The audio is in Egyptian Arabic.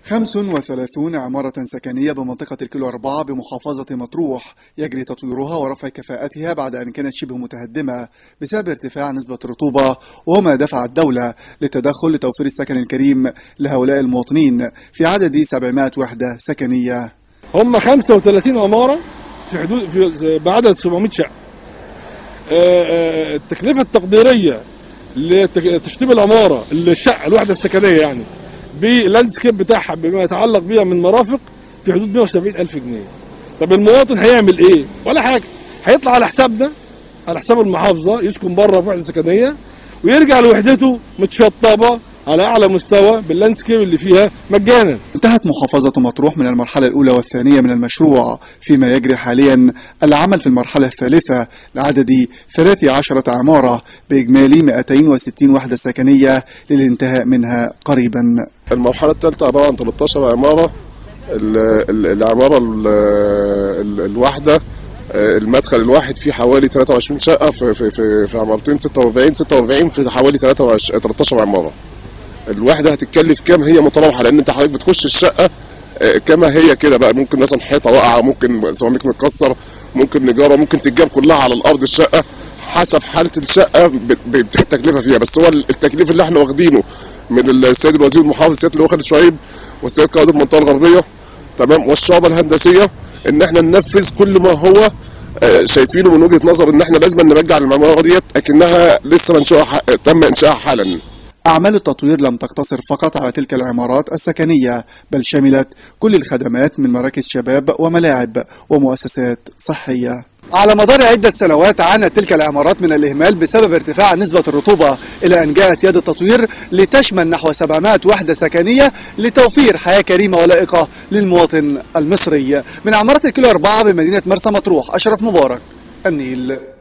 35 عمارة سكنية بمنطقة الكيلو أربعة بمحافظة مطروح يجري تطويرها ورفع كفاءتها بعد أن كانت شبه متهدمة بسبب ارتفاع نسبة الرطوبة وما دفع الدولة للتدخل لتوفير السكن الكريم لهؤلاء المواطنين في عدد 700 وحدة سكنية هم 35 عماره في حدود في بعدد 700 شقه. آه، آه، التكلفه التقديريه لتشطيب العماره الشقه الوحده السكنيه يعني باللاندسكيب بتاعها بما يتعلق بها من مرافق في حدود 170 الف جنيه. طب المواطن هيعمل ايه؟ ولا حاجه هيطلع على حسابنا على حساب المحافظه يسكن بره في وحده سكنيه ويرجع لوحدته متشطبه على اعلى مستوى باللاندسكيب اللي فيها مجانا. انتهت محافظة مطروح من المرحلة الأولى والثانية من المشروع فيما يجري حاليا العمل في المرحلة الثالثة لعدد 13 عمارة بإجمالي 260 وحدة سكنية للانتهاء منها قريبا المرحلة الثالثة عبارة عن 13 عمارة ال- ال- العمارة ال- ال- الواحدة آه، المدخل الواحد فيه حوالي 23 شقة في في في, في عمارتين 46 46 في حوالي 23 13 عمارة الواحدة هتتكلف كام هي متراوحة لأن أنت حضرتك بتخش الشقة آه، كما هي كده بقى ممكن مثلا حيطة واقعة ممكن سيراميك متكسر ممكن نجارة ممكن تتجاب كلها على الأرض الشقة حسب حالة الشقة ب- ب- التكلفة فيها بس هو التكليف اللي احنا واخدينه من السيد الوزير المحافظ سيادة اللواء خالد شعيب والسيد قائد المنطقة الغربية تمام والشعبة الهندسية ان احنا ننفذ كل ما هو آه، شايفينه من وجهة نظر ان احنا لازم نرجع المعمارة ديت اكنها لسه منشوها ح- تم انشائها حالا أعمال التطوير لم تقتصر فقط على تلك العمارات السكنية بل شملت كل الخدمات من مراكز شباب وملاعب ومؤسسات صحية على مدار عدة سنوات عانت تلك العمارات من الإهمال بسبب ارتفاع نسبة الرطوبة إلى أن جاءت يد التطوير لتشمل نحو 700 وحدة سكنية لتوفير حياة كريمة ولائقة للمواطن المصري من عمارة الكيلو أربعة بمدينة مرسى مطروح أشرف مبارك النيل